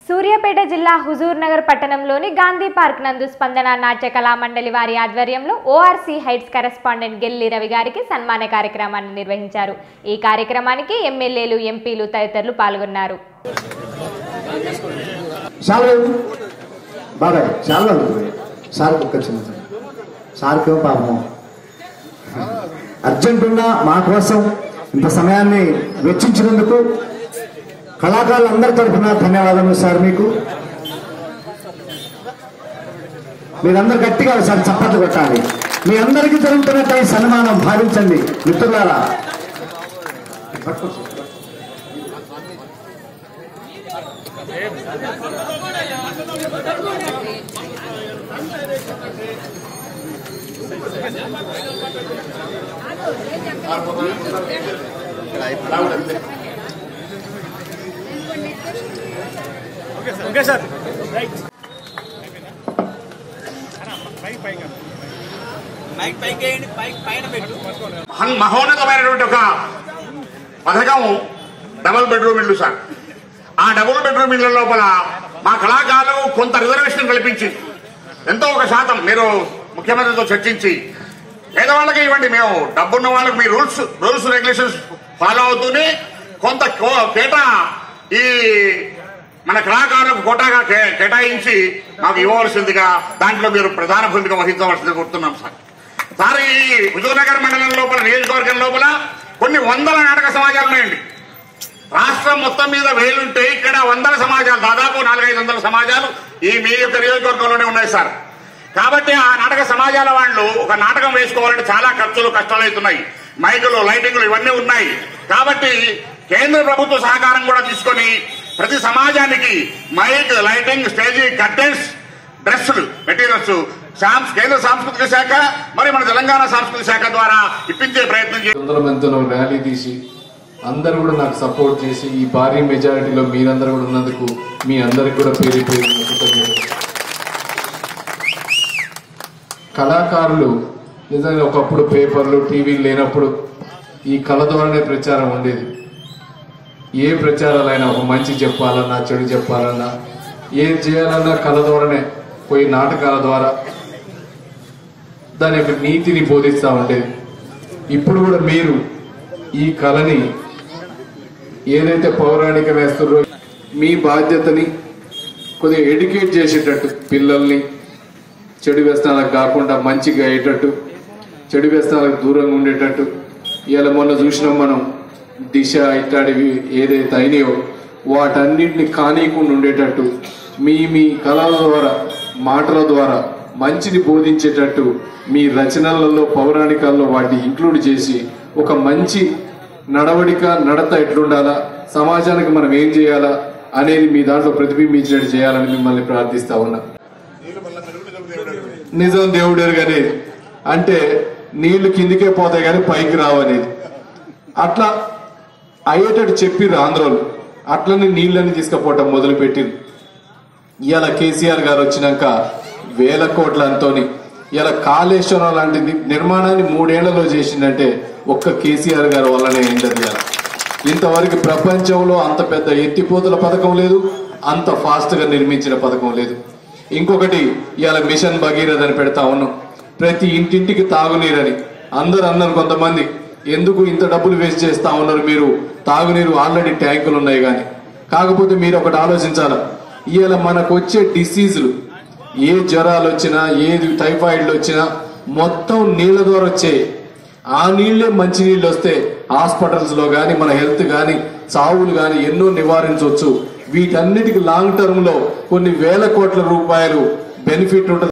సూర్యాపేట జిల్లా హుజూర్ నగర్ పట్టణంలోని గాంధీ పార్క్ నందు స్పందన నాట్య కళా మండలి వారి ఆధ్వర్యంలో ORC heights correspondent Gelli Ravi గారికి సన్మాన కార్యక్రమాన్ని నిర్వహించారు ఈ కార్యక్రమానికి ఎమ్మెల్యేలు ఎంపీలు తదితరులు పాల్గొన్నారు చాలా బాగా చాలా ఉంటుంది సార్ ఒక్క చిన్న సార్కేమో పాపం అర్జెంట్ ఉన్నా మా కోసం ఇంత సమయాన్ని వెచ్చించినందుకు కళాకారులందరి తరఫున ధన్యవాదములు సార్ మీకు మీరందరూ గట్టిగా సార్ చప్పట్లు కొట్టాలి మీ అందరికీ జరుగుతున్నట్టు ఈ సన్మానం భావించండి మిత్రులారా ఓకే సార్ రైట్ మైక్ పైకి వేయండి పైకి పైన పెట్టు మహన్- మహోన్నతమైనటువంటి ఒక పథకం డబుల్ బెడ్రూమ్ ఇల్లు సార్ ఆ డబుల్ బెడ్రూమ్ ఇళ్ళ లోపల మా కళాకారులకు కొంత రిజర్వేషన్ కల్పించి ఎంతో ఒక శాతం మీరు ముఖ్యమంత్రితో చర్చించి పేదవాళ్ళకి ఇవ్వండి మేము డబ్బున్న వాళ్ళకి మీ రూల్స్ రూల్స్ రెగ్యులేషన్స్ ఫాలో అవుతూనే కొంత కో- కేటా ఈ మన కళాకారులకు కోటాగా కే- కేటాయించి మాకు ఇవ్వవలసిందిగా దాంట్లో మీరు ప్రధాన భూమిక వహించవలసింది కోరుతున్నాం సార్ సార్ ఈ హుజూర్నగర్ మండలం లోపల నియోజకవర్గం లోపల కొన్ని వందల నాటక సమాజాలు ఉన్నాయండి రాష్ట్రం మొత్తం మీద వేలుంటే ఇక్కడ వందల సమాజాలు దాదాపు నాలుగైదు వందల సమాజాలు ఈ మీ యొక్క నియోజకవర్గంలోనే ఉన్నాయి సార్ కాబట్టి ఆ నాటక సమాజాల వాళ్ళు ఒక నాటకం వేసుకోవాలంటే చాలా ఖర్చులు కష్టాలు అవుతున్నాయి మైకులు లైటింగ్లు ఇవన్నీ ఉన్నాయి కాబట్టి కేంద్ర ప్రభుత్వ సహకారం కూడా తీసుకొని ప్రతి సమాజానికి మైక్ లైటింగ్ స్టేజీ కర్టెన్స్ డ్రెస్సులు మెటీరియల్స్ సాంస్ కేంద్ర సాంస్కృతిక శాఖ మరి మన తెలంగాణ సాంస్కృతిక శాఖ ద్వారా ఇప్పించే ప్రయత్నం చేయాలి వందల మందితో ర్యాలీ తీసి అందరూ కూడా నాకు సపోర్ట్ చేసి ఈ భారీ మెజారిటీలో మీరందరూ కూడా ఉన్నందుకు మీ అందరికి కూడా పేరు పేరు కృతజ్ఞతలు. కళాకారులు నిజంగా ఒకప్పుడు పేపర్లు టీవీలు లేనప్పుడు ఈ కళ ద్వారానే ప్రచారం ఉండేది ఏ ప్రచారాలైనా ఒక మంచి చెప్పాలన్నా చెడు చెప్పాలన్నా ఏం చేయాలన్నా కళ ద్వారానే పోయి నాటకాల ద్వారా దాని యొక్క నీతిని బోధిస్తూ ఉండేది ఇప్పుడు కూడా మీరు ఈ కళని ఏదైతే పౌరాణిక వేస్తున్నారో మీ బాధ్యతని కొద్దిగా ఎడ్యుకేట్ చేసేటట్టు పిల్లల్ని చెడు వ్యసనాలకు కాకుండా మంచిగా అయ్యేటట్టు చెడు వ్యసనాలకు దూరంగా ఉండేటట్టు ఇలా మొన్న చూసినాం మనం దిశ ఇట్లాంటివి ఏదైతే అయినాయో వాటన్నిటిని కానీయకుండా ఉండేటట్టు మీ మీ కళల ద్వారా మాటల ద్వారా మంచిని బోధించేటట్టు మీ రచనలలో పౌరాణికాల్లో వాటిని ఇంక్లూడ్ చేసి ఒక మంచి నడవడిక నడత ఎట్లుండాలా సమాజానికి మనం ఏం చేయాలా అనేది మీ దాంట్లో ప్రతిబింబించినట్టు చేయాలని మిమ్మల్ని ప్రార్థిస్తా ఉన్నా నిజం దేవుడు ఎరుగనేది అంటే నీళ్లు కిందికే పోతాయి కానీ పైకి రావనేది అట్లా అయ్యేటట్టు చెప్పిర్రు ఆంధ్రోలు అట్లనే నీళ్ళని తీసుకుపోవటం మొదలు పెట్టింది ఇవాళ కేసీఆర్ గారు వచ్చినాక వేల కోట్లంతోని ఇలా కాళేశ్వరం లాంటిది నిర్మాణాన్ని మూడేళ్లలో చేసిందంటే ఒక్క కేసీఆర్ గారి వల్లనే అయింది ఇవాళ ఇంతవరకు ప్రపంచంలో అంత పెద్ద ఎత్తిపోతల పథకం లేదు అంత ఫాస్ట్ గా నిర్మించిన పథకం లేదు ఇంకొకటి ఇవాళ మిషన్ భగీరథ అని పెడతా ఉన్నాం ప్రతి ఇంటింటికి తాగునీరని అందరు అన్నారు కొంతమంది ఎందుకు ఇంత డబ్బులు వేస్ట్ చేస్తా ఉన్నారు మీరు తాగునీరు ఆల్రెడీ ట్యాంకులు ఉన్నాయి కానీ కాకపోతే మీరు ఒకటి ఆలోచించాలా ఇవాళ మనకు వచ్చే డిసీజులు ఏ జ్వరాలు వచ్చినా ఏది టైఫాయిడ్లు వచ్చినా మొత్తం నీళ్ళ ద్వారా వచ్చాయి ఆ నీళ్లే మంచి నీళ్ళు వస్తే హాస్పిటల్స్ లో గాని మన హెల్త్ గాని చావులు గాని ఎన్నో నివారించవచ్చు వీటన్నిటికి లాంగ్ టర్మ్ లో కొన్ని వేల కోట్ల రూపాయలు బెనిఫిట్ ఉంటుంది